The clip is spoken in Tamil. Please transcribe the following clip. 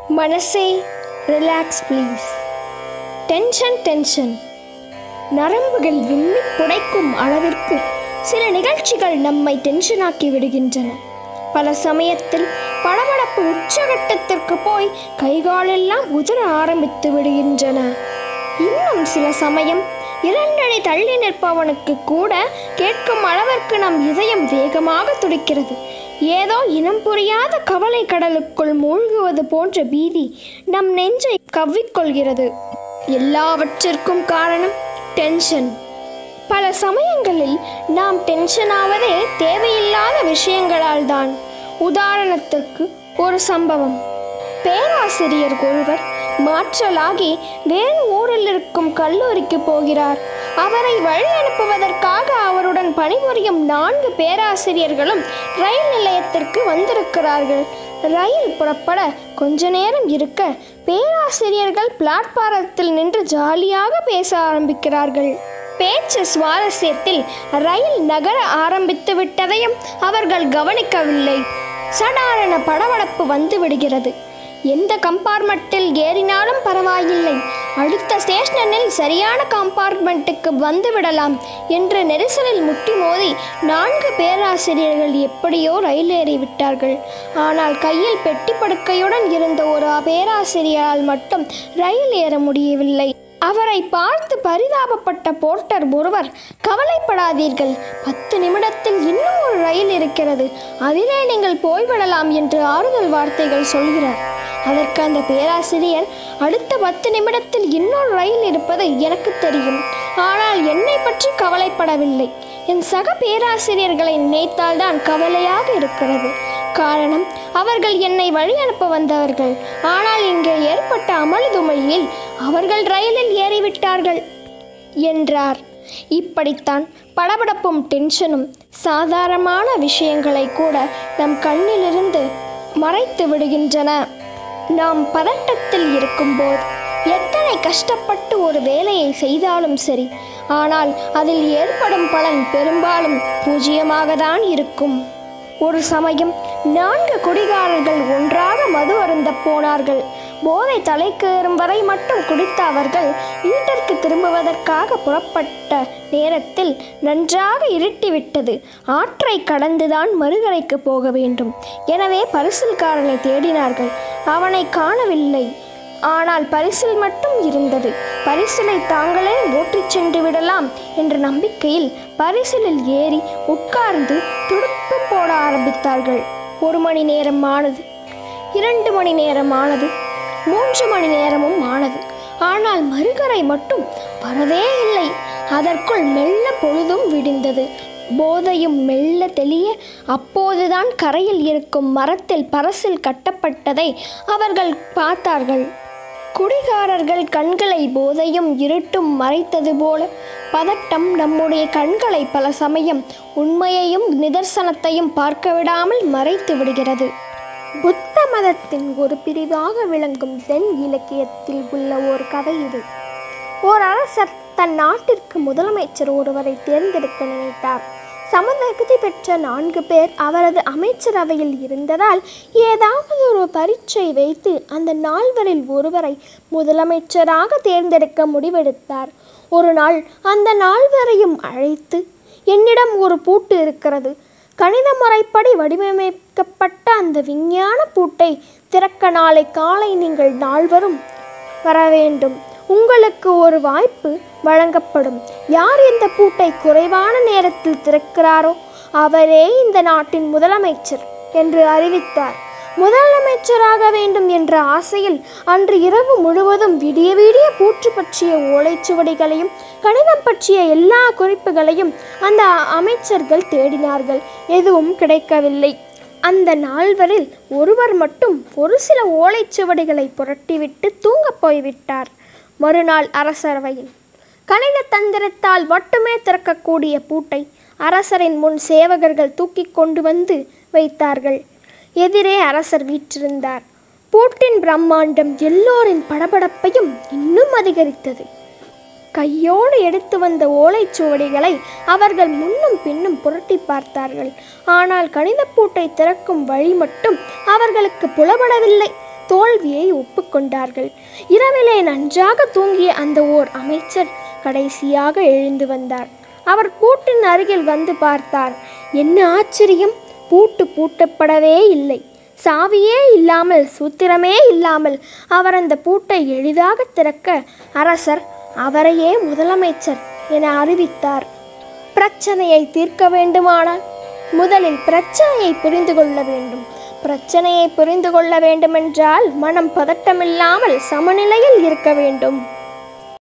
மனசே ரிலாக்ஸ் ப்ளீஸ் டென்ஷன் டென்ஷன் நரம்புகள் விம்மி புடைக்கும் அளவிற்கு சில நிகழ்ச்சிகள் நம்மை டென்ஷனாக்கி விடுகின்றன பல சமயத்தில் படபடப்பு உச்சகட்டத்திற்கு போய் கைகாலெல்லாம் உதிர ஆரம்பித்து விடுகின்றன இன்னும் சில சமயம் இரண்டடி தள்ளி நிற்பவனுக்கு கூட கேட்கும் அளவிற்கு நம் இதயம் வேகமாக துடிக்கிறது ஏதோ இனம் புரியாத கவலை கடலுக்குள் மூழ்குவது போன்ற பீதி நம் நெஞ்சை கவ்விக்கொள்கிறது எல்லாவற்றிற்கும் காரணம் டென்ஷன் பல சமயங்களில் நாம் டென்ஷன் ஆவதே தேவையில்லாத விஷயங்களால் தான் உதாரணத்திற்கு ஒரு சம்பவம் பேராசிரியர் ஒருவர் மாற்றலாகி வேறு ஊரில் இருக்கும் கல்லூரிக்கு போகிறார் அவரை வழி அனுப்புவதற்காக அவருடன் பணிபுரியும் நான்கு பேராசிரியர்களும் ரயில் நிலையத்திற்கு வந்திருக்கிறார்கள் ரயில் புறப்பட கொஞ்ச நேரம் இருக்க பேராசிரியர்கள் பிளாட்பாரத்தில் நின்று ஜாலியாக பேச ஆரம்பிக்கிறார்கள் பேச்சு சுவாரஸ்யத்தில் ரயில் நகர ஆரம்பித்து விட்டதையும் அவர்கள் கவனிக்கவில்லை சடாரண படபடப்பு வந்து விடுகிறது எந்த கம்பார்ட்மெண்ட்டில் ஏறினாலும் பரவாயில்லை அடுத்த ஸ்டேஷனில் சரியான கம்பார்ட்மெண்ட்டுக்கு வந்து விடலாம் என்று நெரிசலில் முட்டி மோதி நான்கு பேராசிரியர்கள் எப்படியோ ரயில் ஏறி விட்டார்கள் ஆனால் கையில் பெட்டி படுக்கையுடன் இருந்த ஒரு பேராசிரியரால் மட்டும் ரயில் ஏற முடியவில்லை அவரை பார்த்து பரிதாபப்பட்ட போர்ட்டர் ஒருவர் கவலைப்படாதீர்கள் பத்து நிமிடத்தில் இன்னும் ஒரு ரயில் இருக்கிறது அதிலே நீங்கள் போய்விடலாம் என்று ஆறுதல் வார்த்தைகள் சொல்கிறார் அதற்கு அந்த பேராசிரியர் அடுத்த பத்து நிமிடத்தில் இன்னொரு ரயில் இருப்பது எனக்கு தெரியும் ஆனால் என்னை பற்றி கவலைப்படவில்லை என் சக பேராசிரியர்களை நினைத்தால்தான் கவலையாக இருக்கிறது காரணம் அவர்கள் என்னை வழி அனுப்ப வந்தவர்கள் ஆனால் இங்கே ஏற்பட்ட அமளிதுமையில் அவர்கள் ரயிலில் ஏறிவிட்டார்கள் என்றார் இப்படித்தான் படபடப்பும் டென்ஷனும் சாதாரணமான விஷயங்களை கூட நம் கண்ணிலிருந்து மறைத்து விடுகின்றன நாம் பதட்டத்தில் இருக்கும்போது எத்தனை கஷ்டப்பட்டு ஒரு வேலையை செய்தாலும் சரி ஆனால் அதில் ஏற்படும் பலன் பெரும்பாலும் பூஜ்ஜியமாக தான் இருக்கும் ஒரு சமயம் நான்கு குடிகாரர்கள் ஒன்றாக மது அருந்த போனார்கள் போதை தலைக்கேறும் வரை மட்டும் குடித்த அவர்கள் வீட்டிற்கு திரும்புவதற்காக புறப்பட்ட நேரத்தில் நன்றாக இருட்டிவிட்டது ஆற்றை கடந்துதான் மறுகரைக்கு போக வேண்டும் எனவே பரிசில்காரனை தேடினார்கள் அவனை காணவில்லை ஆனால் பரிசில் மட்டும் இருந்தது பரிசிலை தாங்களே ஓட்டிச் சென்று விடலாம் என்ற நம்பிக்கையில் பரிசிலில் ஏறி உட்கார்ந்து துடுப்பு போட ஆரம்பித்தார்கள் ஒரு மணி நேரம் ஆனது இரண்டு மணி நேரம் ஆனது மூன்று மணி நேரமும் ஆனது ஆனால் மறுகரை மட்டும் வரவே இல்லை அதற்குள் மெல்ல பொழுதும் விடிந்தது போதையும் மெல்ல தெளிய அப்போதுதான் கரையில் இருக்கும் மரத்தில் பரசில் கட்டப்பட்டதை அவர்கள் பார்த்தார்கள் குடிகாரர்கள் கண்களை போதையும் இருட்டும் மறைத்தது போல பதட்டம் நம்முடைய கண்களை பல சமயம் உண்மையையும் நிதர்சனத்தையும் பார்க்க விடாமல் மறைத்து விடுகிறது புத்த மதத்தின் ஒரு பிரிவாக விளங்கும் தென் இலக்கியத்தில் உள்ள ஒரு கதை இது ஓர் அரசர் தன் நாட்டிற்கு முதலமைச்சர் ஒருவரை தேர்ந்தெடுக்க நினைத்தார் சமதகுதி பெற்ற நான்கு பேர் அவரது அமைச்சரவையில் இருந்ததால் ஏதாவது ஒரு பரீட்சை வைத்து அந்த நால்வரில் ஒருவரை முதலமைச்சராக தேர்ந்தெடுக்க முடிவெடுத்தார் ஒரு நாள் அந்த நால்வரையும் அழைத்து என்னிடம் ஒரு பூட்டு இருக்கிறது கணித முறைப்படி வடிவமைக்கப்பட்ட அந்த விஞ்ஞான பூட்டை திறக்க நாளை காலை நீங்கள் நால்வரும் வர வேண்டும் உங்களுக்கு ஒரு வாய்ப்பு வழங்கப்படும் யார் இந்த பூட்டை குறைவான நேரத்தில் திறக்கிறாரோ அவரே இந்த நாட்டின் முதலமைச்சர் என்று அறிவித்தார் முதலமைச்சராக வேண்டும் என்ற ஆசையில் அன்று இரவு முழுவதும் விடிய விடிய பூற்று பற்றிய ஓலைச்சுவடிகளையும் கணிதம் பற்றிய எல்லா குறிப்புகளையும் அந்த அமைச்சர்கள் தேடினார்கள் எதுவும் கிடைக்கவில்லை அந்த நால்வரில் ஒருவர் மட்டும் ஒரு சில ஓலைச்சுவடிகளை புரட்டிவிட்டு தூங்கப் போய்விட்டார் மறுநாள் அரசரவையில் கணித தந்திரத்தால் மட்டுமே திறக்கக்கூடிய பூட்டை அரசரின் முன் சேவகர்கள் தூக்கி கொண்டு வந்து வைத்தார்கள் எதிரே அரசர் வீற்றிருந்தார் பூட்டின் பிரம்மாண்டம் எல்லோரின் படபடப்பையும் இன்னும் அதிகரித்தது கையோடு எடுத்து வந்த ஓலைச்சுவடிகளை அவர்கள் முன்னும் பின்னும் புரட்டி பார்த்தார்கள் ஆனால் கணிதப் பூட்டை திறக்கும் வழி மட்டும் அவர்களுக்கு புலப்படவில்லை தோல்வியை ஒப்புக்கொண்டார்கள் இரவிலே நன்றாக தூங்கிய அந்த ஓர் அமைச்சர் கடைசியாக எழுந்து வந்தார் அவர் பூட்டின் அருகில் வந்து பார்த்தார் என்ன ஆச்சரியம் பூட்டு பூட்டப்படவே இல்லை சாவியே இல்லாமல் சூத்திரமே இல்லாமல் அவர் அந்த பூட்டை எளிதாக திறக்க அரசர் அவரையே முதலமைச்சர் என அறிவித்தார் பிரச்சனையை தீர்க்க வேண்டுமானால் முதலில் பிரச்சனையை புரிந்து கொள்ள வேண்டும் பிரச்சனையை புரிந்து கொள்ள வேண்டுமென்றால் மனம் பதட்டமில்லாமல் சமநிலையில் இருக்க வேண்டும்